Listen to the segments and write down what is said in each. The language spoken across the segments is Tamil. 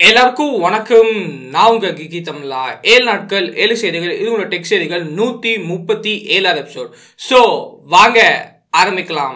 எல்லாருக்கும் வணக்கம் நான் உங்க கிகி தமிழா ஏழு நாட்கள் ஏழு செய்திகள் இது உங்களோட டெக் செய்திகள் நூத்தி முப்பத்தி ஏழாவது எபிசோட் ஸோ வாங்க ஆரம்பிக்கலாம்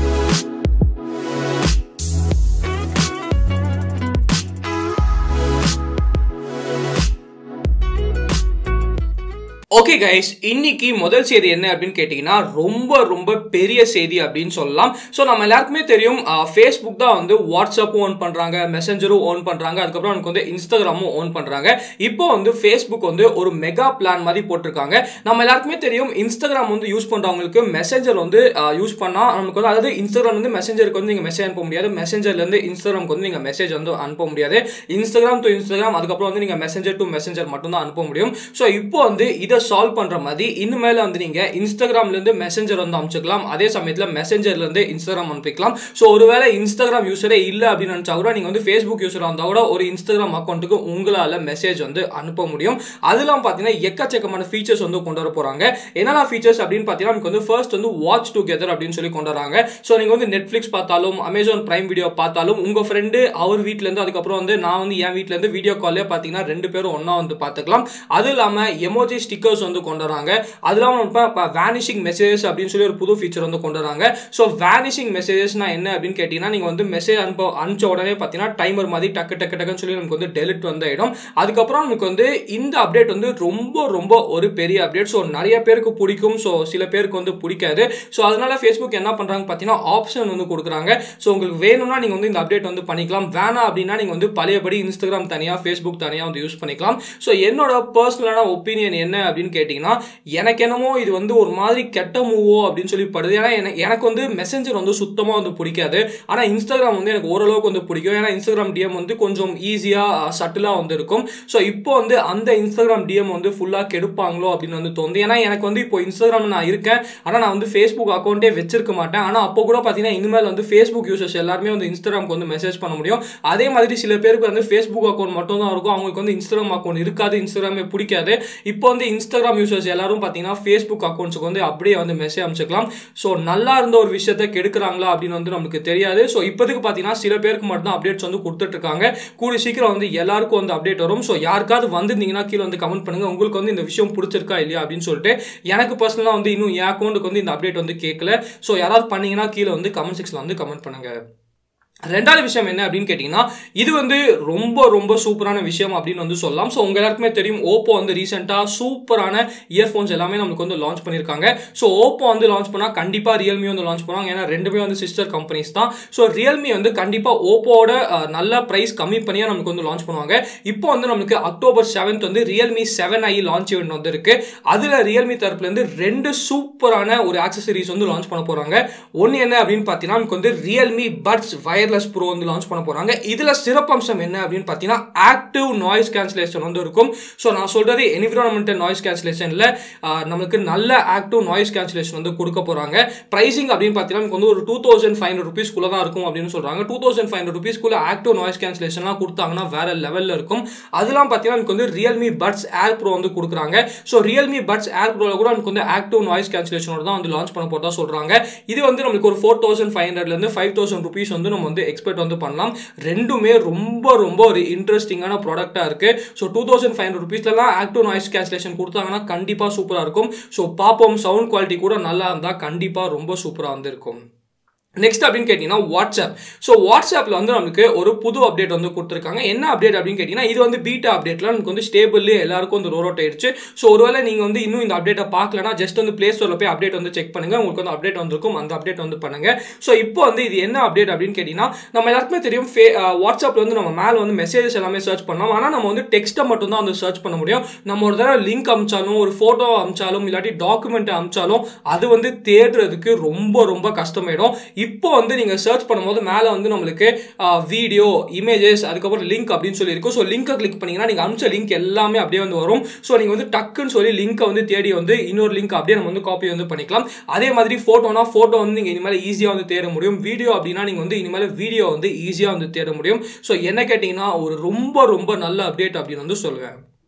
ஓகே கைஸ் இன்னைக்கு முதல் செய்தி என்ன அப்படின்னு கேட்டிங்கன்னா ரொம்ப ரொம்ப பெரிய செய்தி அப்படின்னு சொல்லலாம் ஸோ நம்ம எல்லாருக்குமே தெரியும் ஃபேஸ்புக் தான் வந்து வாட்ஸ்அப்பும் ஓன் பண்ணுறாங்க மெசஞ்சரும் ஓன் பண்ணுறாங்க அதுக்கப்புறம் நமக்கு வந்து இன்ஸ்டாகிராமும் ஓன் பண்ணுறாங்க இப்போ வந்து ஃபேஸ்புக் வந்து ஒரு மெகா பிளான் மாதிரி போட்டிருக்காங்க நம்ம எல்லாருக்குமே தெரியும் இன்ஸ்டாகிராம் வந்து யூஸ் பண்ணுறவங்களுக்கு மெசஞ்சர் வந்து யூஸ் பண்ணால் நமக்கு வந்து அதாவது இன்ஸ்டாகிராம் வந்து மெசஞ்சருக்கு வந்து நீங்கள் மெசேஜ் அனுப்ப முடியாது மெசஞ்சர்லேருந்து இன்ஸ்டாகிராமுக்கு வந்து நீங்கள் மெசேஜ் வந்து அனுப்ப முடியாது இன்ஸ்டாகிராம் டு இன்ஸ்டாகிராம் அதுக்கப்புறம் வந்து நீங்கள் மெசஞ்சர் டு மெசஞ்சர் மட்டும் தான் அனுப்ப முடியும் ஸோ இப்போ வந்து இதை சால்வ் பண்ணுற மாதிரி இனிமேல் வந்து நீங்கள் இன்ஸ்டாகிராம்லேருந்து மெசஞ்சர் வந்து அனுப்பிச்சிக்கலாம் அதே சமயத்தில் மெசஞ்சர்லேருந்து இன்ஸ்டாகிராம் அனுப்பிக்கலாம் ஸோ ஒருவேளை இன்ஸ்டாகிராம் யூஸரே இல்லை அப்படின்னு நினச்சா கூட நீங்கள் வந்து ஃபேஸ்புக் யூஸராக இருந்தால் கூட ஒரு இன்ஸ்டாகிராம் அக்கௌண்ட்டுக்கு உங்களால் மெசேஜ் வந்து அனுப்ப முடியும் அதெல்லாம் பார்த்தீங்கன்னா எக்கச்சக்கமான ஃபீச்சர்ஸ் வந்து கொண்டு வர போகிறாங்க என்னென்ன ஃபீச்சர்ஸ் அப்படின்னு பார்த்தீங்கன்னா நமக்கு வந்து ஃபர்ஸ்ட் வந்து வாட்ச் டுகெதர் அப்படின்னு சொல்லி கொண்டு வராங்க ஸோ நீங்கள் வந்து நெட்ஃப்ளிக்ஸ் பார்த்தாலும் அமேசான் பிரைம் வீடியோ பார்த்தாலும் உங்கள் ஃப்ரெண்டு அவர் வீட்டிலேருந்து அதுக்கப்புறம் வந்து நான் வந்து என் வீட்டிலேருந்து வீடியோ கால்லே பார்த்தீங்கன்னா ரெண்டு பேரும் ஒன்றா வந்து பார்த்துக்கலாம் அது இல்லாமல் எமோஜி ஸ்டிக்கர்ஸ் வந்து கொண்டு வராங்க அது இல்லாமல் இப்போ வேனிஷிங் மெசேஜஸ் அப்படின்னு சொல்லி ஒரு புது ஃபீச்சர் வந்து கொண்டு வராங்க ஸோ வேனிஷிங் மெசேஜஸ்னா என்ன அப்படின்னு கேட்டிங்கன்னா நீங்கள் வந்து மெசேஜ் அனுப்ப அனுப்பிச்ச உடனே பார்த்தீங்கன்னா டைமர் மாதிரி டக்கு டக்கு டக்குன்னு சொல்லி நமக்கு வந்து டெலிட் வந்து ஆகிடும் அதுக்கப்புறம் நமக்கு வந்து இந்த அப்டேட் வந்து ரொம்ப ரொம்ப ஒரு பெரிய அப்டேட் ஸோ நிறைய பேருக்கு பிடிக்கும் ஸோ சில பேருக்கு வந்து பிடிக்காது ஸோ அதனால ஃபேஸ்புக் என்ன பண்ணுறாங்க பார்த்தீங்கன்னா ஆப்ஷன் வந்து கொடுக்குறாங்க ஸோ உங்களுக்கு வேணும்னா நீங்கள் வந்து இந்த அப்டேட் வந்து பண்ணிக்கலாம் வேணாம் அப்படின்னா நீங்கள் வந்து பழையபடி இன்ஸ்டாகிராம் தனியாக ஃபேஸ்புக் தனியாக வந்து யூஸ் பண்ணிக்கலாம் ஸோ என்னோட பர்சனலான ஒப்பீனியன் என்ன அப்படின்னு கேட்டிங்கன்னா எனக்கு என்னமோ இது வந்து ஒரு மாதிரி கெட்ட மூவோ அப்படின்னு சொல்லி படுது ஏன்னா எனக்கு எனக்கு வந்து மெசஞ்சர் வந்து சுத்தமாக வந்து பிடிக்காது ஆனால் இன்ஸ்டாகிராம் வந்து எனக்கு ஓரளவுக்கு வந்து பிடிக்கும் ஏன்னா இன்ஸ்டாகிராம் டிஎம் வந்து கொஞ்சம் ஈஸியாக சட்டிலாக வந்து இருக்கும் ஸோ இப்போ வந்து அந்த இன்ஸ்டாகிராம் டிஎம் வந்து ஃபுல்லாக கெடுப்பாங்களோ அப்படின்னு வந்து தோணுது ஏன்னா எனக்கு வந்து இப்போ இன்ஸ்டாகிராம் நான் இருக்கேன் ஆனால் நான் வந்து ஃபேஸ்புக் அக்கௌண்ட்டே வச்சிருக்க மாட்டேன் ஆனால் அப்போ கூட பார்த்தீங்கன்னா இனிமேல் வந்து ஃபேஸ்புக் யூசர்ஸ் எல்லாருமே வந்து இன்ஸ்டாகிராமுக்கு வந்து மெசேஜ் பண்ண முடியும் அதே மாதிரி சில பேருக்கு வந்து ஃபேஸ்புக் அக்கௌண்ட் மட்டும் தான் இருக்கும் அவங்களுக்கு வந்து இன்ஸ்டாகிராம் அக்கௌண்ட் இருக்காது இன்ஸ்டாகிராமே பிடிக்காது இப்போ வந்து இன்ஸ்டாகிராம் யூசர்ஸ் எல்லாரும் பார்த்தீங்கன்னா ஃபேஸ்புக் அக்கௌண்ட்ஸுக்கு வந்து அப்படியே வந்து மெசேஜ் அனுப்பிச்சிக்கலாம் ஸோ நல்லா இருந்த ஒரு விஷயத்த கெடுக்கிறாங்களா அப்படின்னு வந்து நமக்கு தெரியாது ஸோ இப்போதைக்கு பார்த்தீங்கன்னா சில பேருக்கு மட்டும் தான் அப்டேட்ஸ் வந்து கொடுத்துட்டு இருக்காங்க கூடிய சீக்கிரம் வந்து எல்லாருக்கும் வந்து அப்டேட் வரும் ஸோ யாருக்காவது வந்திருந்தீங்கன்னா கீழே வந்து கமெண்ட் பண்ணுங்க உங்களுக்கு வந்து இந்த விஷயம் பிடிச்சிருக்கா இல்லையா அப்படின்னு சொல்லிட்டு எனக்கு பர்சனலாக வந்து இன்னும் என் அக்கௌண்ட்டுக்கு வந்து இந்த அப்டேட் வந்து கேட்கல ஸோ யாராவது பண்ணீங்கன்னா கீழே வந்து கமெண்ட் செக்ஷனில் வந்து கமெண்ட் பண்ணுங்க ரெண்டாவது விஷயம் என்ன அப்படின்னு கேட்டிங்கன்னா இது வந்து ரொம்ப ரொம்ப சூப்பரான விஷயம் அப்படின்னு வந்து சொல்லலாம் ஸோ உங்கள் எல்லாருக்குமே தெரியும் ஓப்போ வந்து ரீசெண்டாக சூப்பரான இயர்ஃபோன்ஸ் எல்லாமே நமக்கு வந்து லான்ச் பண்ணியிருக்காங்க ஸோ ஓப்போ வந்து லான்ச் பண்ணால் கண்டிப்பாக ரியல்மி வந்து லான்ச் பண்ணுவாங்க ஏன்னா ரெண்டுமே வந்து சிஸ்டர் கம்பெனிஸ் தான் ஸோ ரியல்மி வந்து கண்டிப்பாக ஓப்போட நல்ல ப்ரைஸ் கம்மி பண்ணியாக நமக்கு வந்து லான்ச் பண்ணுவாங்க இப்போ வந்து நமக்கு அக்டோபர் செவன்த் வந்து Realme seven I launch event வந்து இருக்கு அதில் ரியல்மி தரப்புலேருந்து ரெண்டு சூப்பரான ஒரு ஆக்சசரிஸ் வந்து லான்ச் பண்ண போகிறாங்க ஒன்று என்ன அப்படின்னு பார்த்தீங்கன்னா நமக்கு வந்து Realme buds wire wireless pro வந்து லான்ச் பண்ண போகிறாங்க இதில் சிறப்பம்சம் என்ன அப்படின்னு பார்த்தீங்கன்னா ஆக்டிவ் நாய்ஸ் கேன்சலேஷன் வந்து இருக்கும் ஸோ நான் சொல்கிறது என்விரான்மெண்டல் நாய்ஸ் கேன்சலேஷனில் நமக்கு நல்ல ஆக்டிவ் நாய்ஸ் கேன்சலேஷன் வந்து கொடுக்க போகிறாங்க ப்ரைசிங் அப்படின்னு பார்த்தீங்கன்னா நமக்கு வந்து ஒரு டூ தௌசண்ட் ஃபைவ் ஹண்ட்ரட் ருபீஸ்க்குள்ளே தான் இருக்கும் அப்படின்னு சொல்கிறாங்க டூ தௌசண்ட் ஃபைவ் ஹண்ட்ரட் ருபீஸ்க்குள்ளே ஆக்டிவ் நாய்ஸ் கேன்சலேஷன்லாம் கொடுத்தாங்கன்னா வேற லெவலில் இருக்கும் அதெல்லாம் பார்த்தீங்கன்னா நமக்கு வந்து ரியல்மி பட்ஸ் ஏர் ப்ரோ வந்து கொடுக்குறாங்க ஸோ ரியல்மி பட்ஸ் ஏர் ப்ரோவில் கூட நமக்கு வந்து ஆக்டிவ் நாய்ஸ் கேன்சலேஷனோட தான் வந்து லான்ச் பண்ண போகிறதா சொல்கிறாங்க இது வந்து நம்மளுக்கு ஒரு ஃபோர் தௌசண்ட் ஃபைவ் ஹண்ட்ரட்லேருந்து ஃபைவ் தௌசண்ட் ருபீஸ் வந்து நம்ம வந்து எக்ஸ்பெக்ட் வந்து பண்ணலாம் ரெண்டுமே ரொம்ப ரொம்ப ஒரு இன்ட்ரெஸ்டிங்கான ப்ராடக்டாக இருக்குது so two thousand five hundred ருபீஸ்லாம் ஆக்டிவ் நாய்ஸ் கேன்சலேஷன் கொடுத்தாங்கன்னா கண்டிப்பாக சூப்பராக இருக்கும் ஸோ பார்ப்போம் சவுண்ட் குவாலிட்டி கூட நல்லா இருந்தால் கண்டிப்பாக ரொம்ப சூப்பராக வந்து இருக்கும் நெக்ஸ்ட் அப்படின்னு கேட்டிங்கன்னா வாட்ஸ்அப் ஸோ வாட்ஸ்அப்பில் வந்து நமக்கு ஒரு புது அப்டேட் வந்து கொடுத்துருக்காங்க என்ன அப்டேட் அப்படின்னு கேட்டிங்கன்னா இது வந்து பீட்டா அப்டேட்லாம் நமக்கு வந்து ஸ்டேபிள் எல்லாருக்கும் வந்து ரோல் அவுட் ஆயிடுச்சு ஸோ ஒருவேளை நீங்கள் வந்து இன்னும் இந்த அப்டேட்டை பார்க்கலனா ஜஸ்ட் வந்து ப்ளே ஸ்டோரில் போய் அப்டேட் வந்து செக் பண்ணுங்கள் உங்களுக்கு வந்து அப்டேட் வந்திருக்கும் அந்த அப்டேட் வந்து பண்ணுங்கள் ஸோ இப்போ வந்து இது என்ன அப்டேட் அப்படின்னு கேட்டிங்கன்னா நம்ம எல்லாருக்குமே தெரியும் ஃபே வாட்ஸ்அப்பில் வந்து நம்ம மேலே வந்து மெசேஜஸ் எல்லாமே சர்ச் பண்ணலாம் ஆனால் நம்ம வந்து டெக்ஸ்ட்டை மட்டும் தான் வந்து சர்ச் பண்ண முடியும் நம்ம ஒரு தடவை லிங்க் அமிச்சாலும் ஒரு ஃபோட்டோ அமிச்சாலும் இல்லாட்டி டாக்குமெண்ட் அமிச்சாலும் அது வந்து தேடுறதுக்கு ரொம்ப ரொம்ப கஷ்டமாயிடும் இப்போ வந்து நீங்கள் சர்ச் பண்ணும்போது மேலே வந்து நம்மளுக்கு வீடியோ இமேஜஸ் அதுக்கப்புறம் லிங்க் அப்படின்னு சொல்லி இருக்கும் ஸோ லிங்கை கிளிக் பண்ணிங்கன்னா நீங்கள் அமிச்ச லிங்க் எல்லாமே அப்படியே வந்து வரும் ஸோ நீங்கள் வந்து டக்குன்னு சொல்லி லிங்க்கை வந்து தேடி வந்து இன்னொரு லிங்க் அப்படியே நம்ம வந்து காப்பி வந்து பண்ணிக்கலாம் அதே மாதிரி ஃபோட்டோனா ஃபோட்டோ வந்து நீங்கள் இனிமேல் ஈஸியாக வந்து தேட முடியும் வீடியோ அப்படின்னா நீங்கள் வந்து இனிமேல் வீடியோ வந்து ஈஸியாக வந்து தேட முடியும் ஸோ என்ன கேட்டிங்கன்னா ஒரு ரொம்ப ரொம்ப நல்ல அப்டேட் அப்படின்னு வந்து சொல்லுவேன்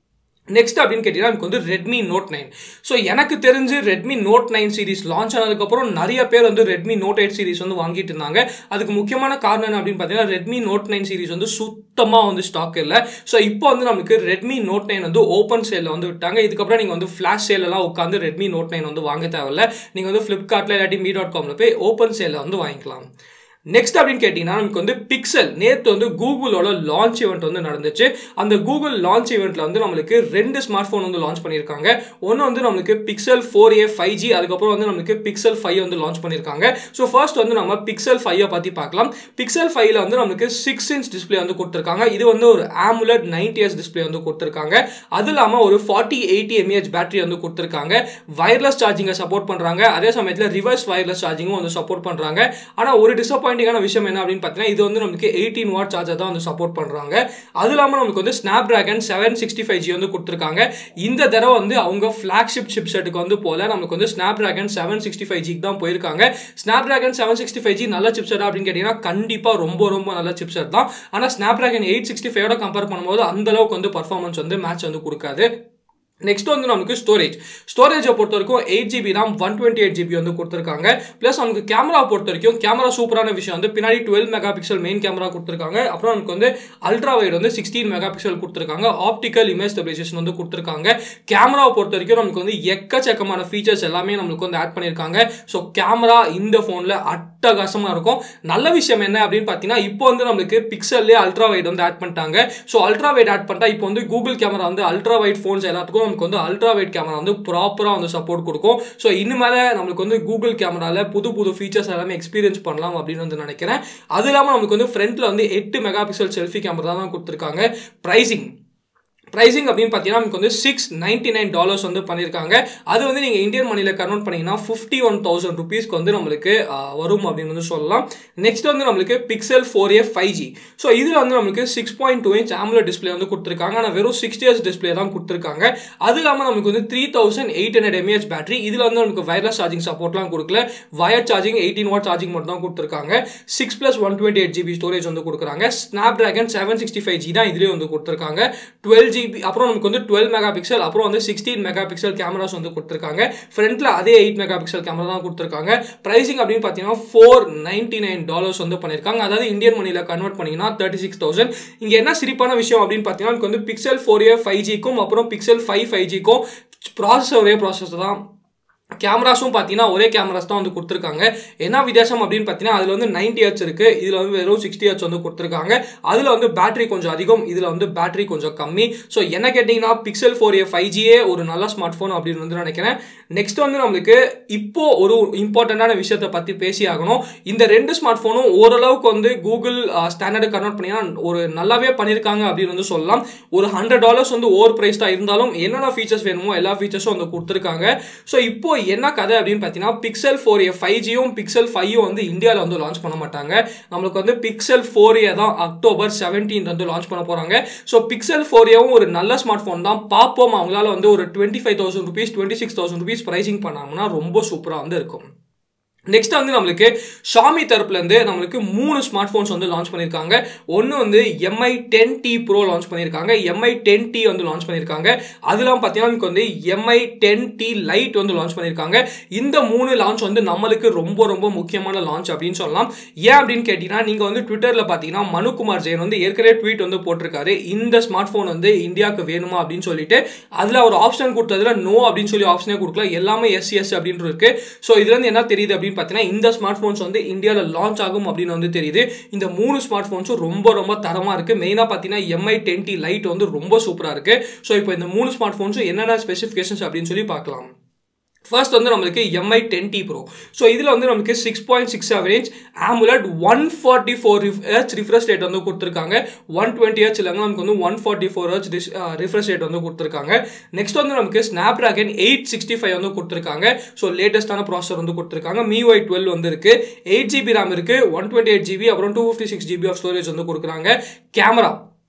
நெக்ஸ்ட் அப்படின்னு கேட்டிங்கன்னா எனக்கு வந்து ரெட்மி நோட் நைன் ஸோ எனக்கு தெரிஞ்சு Redmi note nine series launch ஆனதுக்கப்புறம் நிறைய பேர் வந்து ரெட்மி நோட் எயிட் சீரிஸ் வந்து வாங்கிட்டு இருந்தாங்க அதுக்கு முக்கியமான காரணம் என்ன அப்படின்னு பார்த்தீங்கன்னா ரெட்மி நோட் நைன் சீரிஸ் வந்து சுத்தமாக வந்து ஸ்டாக் இல்லை ஸோ இப்போ வந்து நமக்கு ரெட்மி நோட் நைன் வந்து ஓப்பன் சேலில் வந்து விட்டாங்க இதுக்கப்புறம் நீங்கள் வந்து ஃப்ளாஷ் சேலெல்லாம் உட்காந்து ரெட்மி நோட் நைன் வந்து வாங்க தேவையில்ல நீங்கள் வந்து ஃப்ளிப்கார்ட்டில் இல்லாட்டி மீ டாட் காமில் போய் ஓப்பன் சேலில் வந்து வாங்கிக்கலாம் நெக்ஸ்ட் அப்படின்னு கேட்டிங்கன்னா நமக்கு வந்து பிக்சல் நேற்று வந்து கூகுளோட லான்ச் ஈவெண்ட் வந்து நடந்துச்சு அந்த கூகுள் லான்ச் ஈவெண்ட்டில் வந்து நம்மளுக்கு ரெண்டு ஸ்மார்ட் ஃபோன் வந்து லான்ச் பண்ணியிருக்காங்க ஒன்று வந்து நம்மளுக்கு Pixel four A five G அதுக்கப்புறம் வந்து நம்மளுக்கு பிக்சல் ஃபைவ் வந்து லான்ச் பண்ணியிருக்காங்க ஸோ ஃபர்ஸ்ட் வந்து நம்ம பிக்சல் ஃபைவை பற்றி பார்க்கலாம் பிக்சல் ஃபைவ்ல வந்து நம்மளுக்கு சிக்ஸ் இன்ச் டிஸ்பிளே வந்து கொடுத்துருக்காங்க இது வந்து ஒரு ஆமுலட் நைன்டி இயர்ஸ் டிஸ்பிளே வந்து கொடுத்துருக்காங்க அது இல்லாமல் ஒரு ஃபார்ட்டி எயிட்டி எம்ஏஹெச் பேட்டரி வந்து கொடுத்துருக்காங்க வயர்லெஸ் சார்ஜிங்கை சப்போர்ட் பண்ணுறாங்க அதே சமயத்தில் ரிவர்ஸ் வயர்லெஸ் சார்ஜிங்கும் வந்து சப்போர்ட் பண்ணுறாங்க ஆனால் ஒரு டிசப்பாயிண்ட் டிசப்பாயிண்டிங்கான விஷயம் என்ன அப்படின்னு பார்த்தீங்கன்னா இது வந்து நமக்கு எயிட்டீன் வாட் சார்ஜர் தான் வந்து சப்போர்ட் பண்ணுறாங்க அது இல்லாமல் நமக்கு வந்து Snapdragon seven sixty five G வந்து கொடுத்துருக்காங்க இந்த தடவை வந்து அவங்க ஃப்ளாக்ஷிப் சிப் செட்டுக்கு வந்து போல நமக்கு வந்து Snapdragon seven sixty five ஜிக்கு தான் போயிருக்காங்க Snapdragon seven sixty five G நல்ல சிப் செட் அப்படின்னு கேட்டிங்கன்னா கண்டிப்பாக ரொம்ப ரொம்ப நல்ல சிப் செட் தான் ஆனால் ஸ்னாப் ட்ராகன் எயிட் சிக்ஸ்டி ஃபைவோட கம்பேர் பண்ணும்போது அந்த அளவுக்கு வந்து பர்ஃபார்மன்ஸ் வந்து மேட்ச் வந்து கொடுக்காது நெக்ஸ்ட் வந்து நமக்கு ஸ்டோரேஜ் ஸ்டோரேஜை பொறுத்த வரைக்கும் eight GB RAM one twenty eight GB வந்து கொடுத்துருக்காங்க ப்ளஸ் நமக்கு கேமரா பொறுத்த வரைக்கும் கேமரா சூப்பரான விஷயம் வந்து பின்னாடி dual megapixel main camera கொடுத்துருக்காங்க அப்புறம் நமக்கு வந்து அல்ட்ரா வைட் வந்து சிக்ஸ்டீன் மெகா பிக்சல் கொடுத்துருக்காங்க ஆப்டிக்கல் இமேஜ் ஸ்டெபிலைசேஷன் வந்து கொடுத்துருக்காங்க கேமராவை பொறுத்த வரைக்கும் நமக்கு வந்து எக்கச்சக்கமான ஃபீச்சர்ஸ் எல்லாமே நம்மளுக்கு வந்து ஆட் பண்ணியிருக்காங்க ஸோ கேமரா இந்த ஃபோனில் அட்டகாசமாக இருக்கும் நல்ல விஷயம் என்ன அப்படின்னு பார்த்தீங்கன்னா இப்போ வந்து நம்மளுக்கு பிக்சல்லே அல்ட்ரா வைட் வந்து ஆட் பண்ணிட்டாங்க ஸோ அல்ட்ரா வைட் ஆட் பண்ணிட்டா இப்போ வந்து கூகுள் கேமரா வந்து அல்ட்ரா வைட் ஃபோன்ஸ் எல்லாத்துக்கும் நமக்கு வந்து அல்ட்ரா வைட் கேமரா வந்து ப்ராப்பராக வந்து சப்போர்ட் கொடுக்கும் ஸோ இனிமேல் நம்மளுக்கு வந்து கூகுள் கேமராவில் புது புது ஃபீச்சர்ஸ் எல்லாமே எக்ஸ்பீரியன்ஸ் பண்ணலாம் அப்படின்னு வந்து நினைக்கிறேன் அது இல்லாமல் நமக்கு வந்து ஃப்ரண்ட்டில் வந்து எட்டு மெகா பிக்சல் செல்ஃபி கேமரா தான் கொடுத்துருக்காங்க ப்ரைசிங் ப்ரைசிங் அப்படின்னு பார்த்தீங்கன்னா நமக்கு வந்து சிக்ஸ் நைன்டி நைன் டாலர்ஸ் வந்து பண்ணியிருக்காங்க அது வந்து நீங்கள் இந்தியன் மணியில் கன்வெர்ட் பண்ணீங்கன்னா ஃபிஃப்டி ஒன் தௌசண்ட் ருபீஸ்க்கு வந்து நம்மளுக்கு ஆஹ், வரும் அப்படின்னு வந்து சொல்லலாம் நெக்ஸ்ட் வந்து நம்மளுக்கு Pixel four A five G so இதில் வந்து நம்மளுக்கு six point two inch AMOLED display வந்து கொடுத்துருக்காங்க ஆனால் வெறும் சிக்ஸ்டி இயர்ஸ் டிஸ்பிளே தான் கொடுத்துருக்காங்க அது இல்லாமல் நமக்கு வந்து three thousand eight hundred mAh battery இதில் வந்து நமக்கு வயர்லெஸ் சார்ஜிங் சப்போர்ட்லாம் கொடுக்கல wire charging eighteen watt charging மட்டும் தான் கொடுத்துருக்காங்க six plus one twenty eight GB storage வந்து கொடுக்குறாங்க Snapdragon seven sixty five G தான் இதுலேயே வந்து கொடுத்துருக்காங்க டுவெல் ஜிபி அப்புறம் நமக்கு வந்து டுவெல் மெகா பிக்சல் அப்புறம் வந்து சிக்ஸ்டீன் மெகா பிக்சல் கேமராஸ் வந்து கொடுத்துருக்காங்க ஃப்ரண்ட்ல அதே எயிட் மெகா பிக்சல் கேமரா தான் கொடுத்துருக்காங்க பிரைசிங் அப்படின்னு பார்த்தீங்கன்னா ஃபோர் நைன்டி நைன் டாலர்ஸ் வந்து பண்ணியிருக்காங்க அதாவது இந்தியன் மணியில் கன்வெர்ட் பண்ணீங்கன்னா தேர்ட்டி சிக்ஸ் தௌசண்ட் இங்கே என்ன சிரிப்பான விஷயம் அப்படின்னு பார்த்தீங்கன்னா நமக்கு வந்து பிக்சல் ஃபோர் ஏ ஃபைவ் ஜிக்கும் அப்புறம் பிக்சல் ஃபைவ் ஃபைவ் ஜிக்கும் ப்ராசஸர் ஒரே ப்ராசஸர் தான் கேமராஸும் பார்த்தீங்கன்னா ஒரே கேமராஸ் தான் வந்து கொடுத்துருக்காங்க என்ன வித்தியாசம் அப்படின்னு பார்த்தீங்கன்னா அதில் வந்து நைன்டி ஹெச் இருக்கு இதில் வந்து வெறும் சிக்ஸ்டி ஹெச் வந்து கொடுத்துருக்காங்க அதில் வந்து பேட்டரி கொஞ்சம் அதிகம் இதில் வந்து பேட்டரி கொஞ்சம் கம்மி ஸோ என்ன கேட்டிங்கன்னா பிக்சல் ஃபோர் ஏ ஃபைவ் ஜியே ஒரு நல்ல ஸ்மார்ட் ஃபோன் அப்படின்னு வந்து நினைக்கிறேன் நெக்ஸ்ட் வந்து நம்மளுக்கு இப்போ ஒரு இம்பார்ட்டண்ட்டான விஷயத்தை பற்றி பேசி ஆகணும் இந்த ரெண்டு ஸ்மார்ட் ஃபோனும் ஓரளவுக்கு வந்து கூகுள் ஸ்டாண்டர்டு கன்வெர்ட் பண்ணிங்கன்னா ஒரு நல்லாவே பண்ணியிருக்காங்க அப்படின்னு வந்து சொல்லலாம் ஒரு ஹண்ட்ரட் டாலர்ஸ் வந்து ஓவர் ப்ரைஸ்டாக இருந்தாலும் என்னென்ன ஃபீச்சர்ஸ் வேணுமோ எல்லா ஃபீச்சர்ஸும் வந்து கொடுத்துருக்காங்க ஸோ இப்போ என்ன கதை அப்படின்னு பார்த்தீங்கன்னா பிக்சல் ஃபோர் ஏ ஃபைவ் ஜியும் பிக்சல் ஃபைவும் வந்து இந்தியாவில் வந்து லான்ச் பண்ண மாட்டாங்க நம்மளுக்கு வந்து பிக்சல் ஃபோர் ஏ தான் அக்டோபர் செவன்டீன் வந்து லான்ச் பண்ண போகிறாங்க ஸோ பிக்சல் ஃபோர் ஏவும் ஒரு நல்ல ஸ்மார்ட் ஃபோன் தான் பார்ப்போம் அவங்களால வந்து ஒரு twenty five thousand rupees twenty six thousand rupees pricing பண்ணாங்கன்னா ரொம்ப சூப்பராக வந்து இருக்கும் நெக்ஸ்ட் வந்து நம்மளுக்கு ஷாமி தரப்புலேருந்து நம்மளுக்கு மூணு ஸ்மார்ட் ஃபோன்ஸ் வந்து லான்ச் பண்ணியிருக்காங்க ஒன்று வந்து MI ten T pro launch பண்ணியிருக்காங்க எம்ஐ டென் டி வந்து லான்ச் பண்ணியிருக்காங்க அதெல்லாம் பார்த்தீங்கன்னா நமக்கு வந்து எம்ஐ டென் டி லைட் வந்து லான்ச் பண்ணியிருக்காங்க இந்த மூணு லான்ச் வந்து நம்மளுக்கு ரொம்ப ரொம்ப முக்கியமான லான்ச் அப்படின்னு சொல்லலாம் ஏன் அப்படின்னு கேட்டிங்கன்னா நீங்கள் வந்து ட்விட்டரில் பார்த்தீங்கன்னா மனுகுமார் ஜெயின் வந்து ஏற்கனவே ட்வீட் வந்து போட்டிருக்காரு இந்த ஸ்மார்ட் ஃபோன் வந்து இந்தியாவுக்கு வேணுமா அப்படின்னு சொல்லிட்டு அதில் ஒரு ஆப்ஷன் கொடுத்ததுல நோ அப்படின்னு சொல்லி ஆப்ஷனே கொடுக்கல எல்லாமே எஸ் எஸ் அப்படின்னு இருக்கு ஸோ இதுலேருந்து என்ன தெரியுது அப்படின்னு பார்த்தீங்கன்னா இந்த ஸ்மார்ட் ஃபோன்ஸ் வந்து இந்தியாவில் லான்ச் ஆகும் அப்படின்னு வந்து தெரியுது இந்த மூணு ஸ்மார்ட் ஃபோன்ஸும் ரொம்ப ரொம்ப தரமாக இருக்குது மெயினாக பார்த்தீங்கன்னா எம்ஐ டென் டி லைட் வந்து ரொம்ப சூப்பராக இருக்குது ஸோ இப்போ இந்த மூணு ஸ்மார்ட் ஃபோன்ஸும் என்னென்ன ஸ்பெசிஃபிகேஷன்ஸ் அப்படின்னு சொல்லி பார்க்கலாம் ஃபர்ஸ்ட் வந்து நம்மளுக்கு MI ten T pro so இதில் வந்து நமக்கு six point six seven inch AMOLED one forty four H refresh rate வந்து கொடுத்துருக்காங்க ஒன் டுவெண்ட்டி ஹெச் இல்லைங்க நமக்கு வந்து one forty four H refresh rate வந்து கொடுத்துருக்காங்க நெக்ஸ்ட் வந்து நமக்கு Snapdragon eight sixty five வந்து கொடுத்துருக்காங்க ஸோ லேட்டஸ்டான ப்ராசர் வந்து கொடுத்துருக்காங்க MIUI டுவெல் வந்து இருக்கு எயிட் ஜிபி ரேம் இருக்கு ஒன் டுவெண்ட்டி எயிட் ஜிபி அப்புறம் two fifty six GB of storage வந்து கொடுக்குறாங்க கேமரா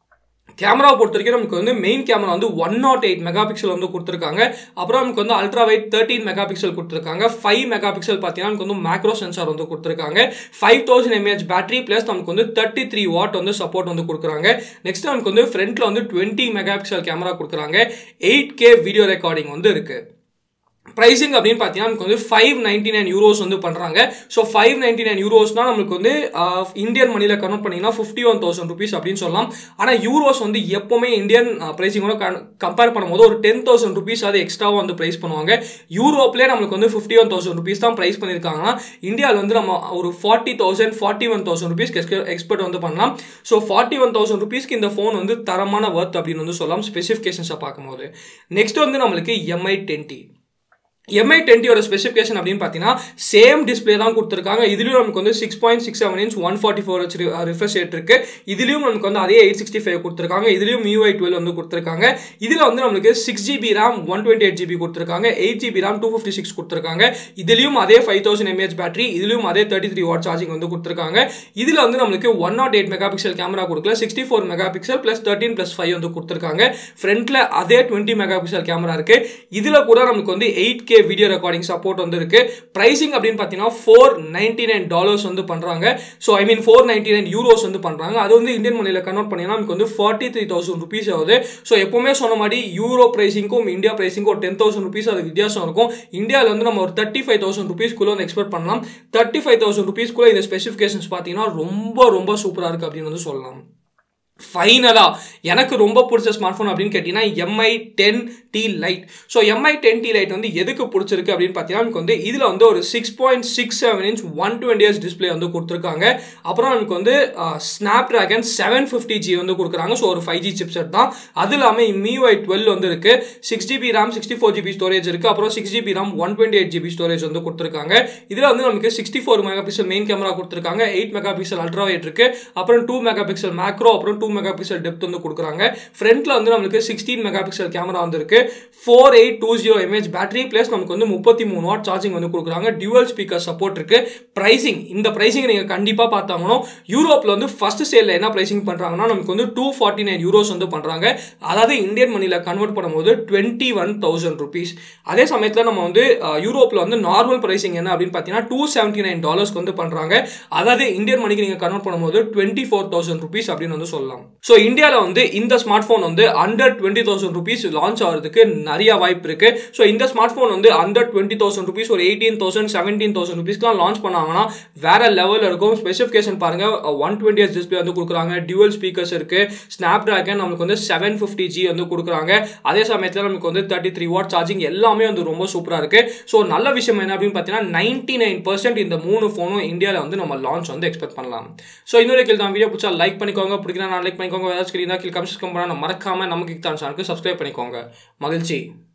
கேமரா பொறுத்த வரைக்கும் நமக்கு வந்து மெயின் கேமரா வந்து one naught eight megapixel வந்து கொடுத்துருக்காங்க அப்புறம் நமக்கு வந்து ultra wide thirteen megapixel கொடுத்துருக்காங்க ஃபைவ் மெகா பிக்சல் பார்த்தீங்கன்னா நமக்கு வந்து மேக்ரோ சென்சார் வந்து கொடுத்துருக்காங்க five thousand mAh battery plus நமக்கு வந்து தேர்ட்டி த்ரீ வாட் வந்து சப்போர்ட் வந்து கொடுக்குறாங்க நெக்ஸ்ட் நமக்கு வந்து ஃப்ரண்ட்ல வந்து டுவெண்ட்டி மெகா பிக்சல் கேமரா கொடுக்குறாங்க எயிட் கே வீடியோ ரெக்கார்டிங் வந்து இருக்குது ப்ரைஸிங் அப்படின்னு பார்த்தீங்கன்னா நமக்கு வந்து ஃபைவ் நைன்டி நைன் யூரோஸ் வந்து பண்ணுறாங்க ஸோ ஃபைவ் நைன்டி நைன் யூரோஸ்னால் நம்மளுக்கு வந்து இந்தியன் மணியில் கன்வெர்ட் பண்ணிங்கன்னா ஃபிஃப்டி ஒன் தௌசண்ட் ருபீஸ் அப்படின்னு சொல்லலாம் ஆனால் யூரோஸ் வந்து எப்போவுமே இந்தியன் ப்ரைஸிங்கோட கம்பேர் பண்ணும்போது ஒரு டென் தௌசண்ட் ருபீஸ் அது எக்ஸ்ட்ராவாக வந்து ப்ரைஸ் பண்ணுவாங்க யூரோப்லேயே நம்மளுக்கு வந்து ஃபிஃப்டி ஒன் தௌசண்ட் ருபீஸ் தான் ப்ரைஸ் பண்ணியிருக்காங்கன்னா இந்தியாவில் வந்து நம்ம ஒரு forty thousand forty one thousand rupees expect வந்து பண்ணலாம் ஸோ ஃபார்ட்டி ஒன் தௌசண்ட் ருபீஸ்க்கு இந்த ஃபோன் வந்து தரமான ஒர்த் அப்படின்னு வந்து சொல்லலாம் ஸ்பெசிஃபிகேஷன்ஸை பார்க்கும்போது நெக்ஸ்ட் வந்து நம்மளுக்கு எம்ஐ டென்டி எம்ஐ டுவெண்ட்டியோட ஸ்பெசிஃபிகேஷன் அப்படின்னு பார்த்தீங்கன்னா சேம் டிஸ்பிளே தான் கொடுத்துருக்காங்க இதுலேயும் நமக்கு வந்து six point six seven inch one forty four வச்சு ரிஃப்ரெஷ் ரேட் இருக்கு இதுலேயும் நமக்கு வந்து அதே எயிட் சிக்ஸ்டி ஃபைவ் கொடுத்துருக்காங்க இதுலேயும் யூஐ டுவெல் வந்து கொடுத்துருக்காங்க இதில் வந்து நம்மளுக்கு six GB RAM one twenty eight GB கொடுத்துருக்காங்க eight GB RAM two fifty six கொடுத்துருக்காங்க இதுலேயும் அதே ஃபைவ் தௌசண்ட் எம்ஏஹெச் பேட்டரி இதுலேயும் அதே தேர்ட்டி த்ரீ வாட் சார்ஜிங் வந்து கொடுத்துருக்காங்க இதில் வந்து நம்மளுக்கு one naught eight megapixel camera கொடுக்கல sixty four megapixel plus thirteen plus five வந்து கொடுத்துருக்காங்க ஃப்ரண்ட்டில் அதே டுவெண்ட்டி மெகா பிக்சல் கேமரா இருக்கு இதில் கூட நமக்கு வந்து eight K video recording support வந்து இருக்கு பிரைசிங் அப்படின்னு பார்த்தீங்கன்னா ஃபோர் நைன்டி நைன் டாலர்ஸ் வந்து பண்றாங்க so I mean four ninety nine euros வந்து பண்றாங்க அது வந்து இந்தியன் மணியில் கன்வெர்ட் பண்ணீங்கன்னா நமக்கு வந்து ஃபார்ட்டி த்ரீ தௌசண்ட் ருபீஸ் ஆகுது ஸோ எப்பவுமே சொன்ன மாதிரி யூரோ பிரைசிங்க்கும் இந்தியா பிரைசிங்க்கும் ஒரு டென் தௌசண்ட் ருபீஸ் அது வித்தியாசம் இருக்கும் இந்தியாவில் வந்து நம்ம ஒரு தேர்ட்டி ஃபைவ் தௌசண்ட் ருபீஸ்க்குள்ள வந்து எக்ஸ்பெக்ட் பண்ணலாம் தேர்ட்டி ஃபைவ் தௌசண்ட் ருபீஸ்க்குள்ள இந்த ஸ்பெசிஃபிகேஷன்ஸ் பார்த்தீங்கன்னா ரொம்ப ரொம்ப சூப்பராக இருக்கு அப்படின்னு வந்து சொல்லலாம் ஃபைனலாக எனக்கு ரொம்ப பிடிச்ச ஸ்மார்ட் ஃபோன் அப்படின்னு கேட்டிங்கன்னா MI ten T lite so MI ten T lite வந்து எதுக்கு பிடிச்சிருக்கு அப்படின்னு பார்த்தீங்கன்னா நமக்கு வந்து இதில் வந்து ஒரு six point six seven inch one twenty years display வந்து கொடுத்துருக்காங்க அப்புறம் நமக்கு வந்து Snapdragon seven fifty G வந்து கொடுக்குறாங்க ஸோ ஒரு ஃபைவ் ஜி சிப்செட் தான் அது இல்லாமல் மியூஐ டுவெல் வந்து இருக்கு six GB RAM sixty four GB storage இருக்கு அப்புறம் six GB RAM one twenty eight GB storage வந்து கொடுத்துருக்காங்க இதில் வந்து நமக்கு sixty four megapixel main camera கொடுத்துருக்காங்க eight megapixel ultra wide இருக்கு அப்புறம் டூ மெகா பிக்சல் மேக்ரோ அப்புறம் டூ மெகா பிக்சல் டெப்த் வந்து கொடுக்குறாங்க ஃப்ரண்ட்ல வந்து நம்மளுக்கு சிக்ஸ்டீன் மெகா பிக்சல் கேமரா வந்து இருக்கு four eight two zero mAh battery plus நமக்கு வந்து முப்பத்தி மூணு வாட் சார்ஜிங் வந்து கொடுக்குறாங்க டியூவல் ஸ்பீக்கர் சப்போர்ட் இருக்கு பிரைசிங் இந்த பிரைசிங் நீங்க கண்டிப்பா பார்த்தாங்கன்னா யூரோப்ல வந்து ஃபர்ஸ்ட் சேல்ல என்ன பிரைசிங் பண்றாங்கன்னா நமக்கு வந்து டூ ஃபார்ட்டி நைன் யூரோஸ் வந்து பண்றாங்க அதாவது இந்தியன் மணியில கன்வெர்ட் பண்ணும்போது டுவெண்ட்டி ஒன் தௌசண்ட் ருபீஸ் அதே சமயத்தில் நம்ம வந்து யூரோப்ல வந்து நார்மல் பிரைசிங் என்ன அப்படின்னு பார்த்தீங்கன்னா டூ செவன்ட்டி நைன் டாலர்ஸ்க்கு வந்து பண்றாங்க அதாவது இந்தியன் மணிக்கு நீங்க கன்வெர்ட் பண்ணும்போது டுவெண்ட்டி ஃபோர் தௌசண்ட் ருபீஸ் அப்படின்னு வந்து சொல்லலாம் ஸோ இந்தியாவில் வந்து இந்த ஸ்மார்ட் ஃபோன் வந்து under twenty thousand rupees launch ஆகிறதுக்கு நிறைய வாய்ப்பு இருக்கு ஸோ இந்த ஸ்மார்ட் ஃபோன் வந்து அண்டர் டுவெண்ட்டி தௌசண்ட் ருபீஸ் ஒரு எயிட்டீன் தௌசண்ட் செவன்டீன் தௌசண்ட் ருபீஸ்க்குலாம் லான்ச் பண்ணாங்கன்னா வேற லெவலில் இருக்கும் ஸ்பெசிஃபிகேஷன் பாருங்க ஒன் டுவெண்ட்டி எஸ் டிஸ்பிளே வந்து கொடுக்குறாங்க டியூவல் ஸ்பீக்கர்ஸ் இருக்கு ஸ்னாப் ட்ராகன் நமக்கு வந்து செவன் ஃபிஃப்டி ஜி வந்து கொடுக்குறாங்க அதே சமயத்தில் நமக்கு வந்து தேர்ட்டி த்ரீ வாட் சார்ஜிங் எல்லாமே வந்து ரொம்ப சூப்பராக இருக்கு ஸோ நல்ல விஷயம் என்ன அப்படின்னு பார்த்தீங்கன்னா நைன்டி நைன் பர்சன்ட் இந்த மூணு ஃபோனும் இந்தியாவில் வந்து நம்ம லான்ச் வந்து எக்ஸ்பெக்ட் பண்ணலாம் ஸோ இன்னொரு கேள்வி தான் வீடியோ பிடிச்சா லைக் பண்ணிக்கோங்க பிடிக்கிறா நான் லைக் பண்ணிக்கோங்க ஏதாச்சும் கேள்வி கமெண்ட்ஸ் கம்பெனி மறக்காம நமக்கு தான் சேனலுக்கு சப்ஸ்கிரைப் பண்ணிக்கோங்க மகிழ்ச்சி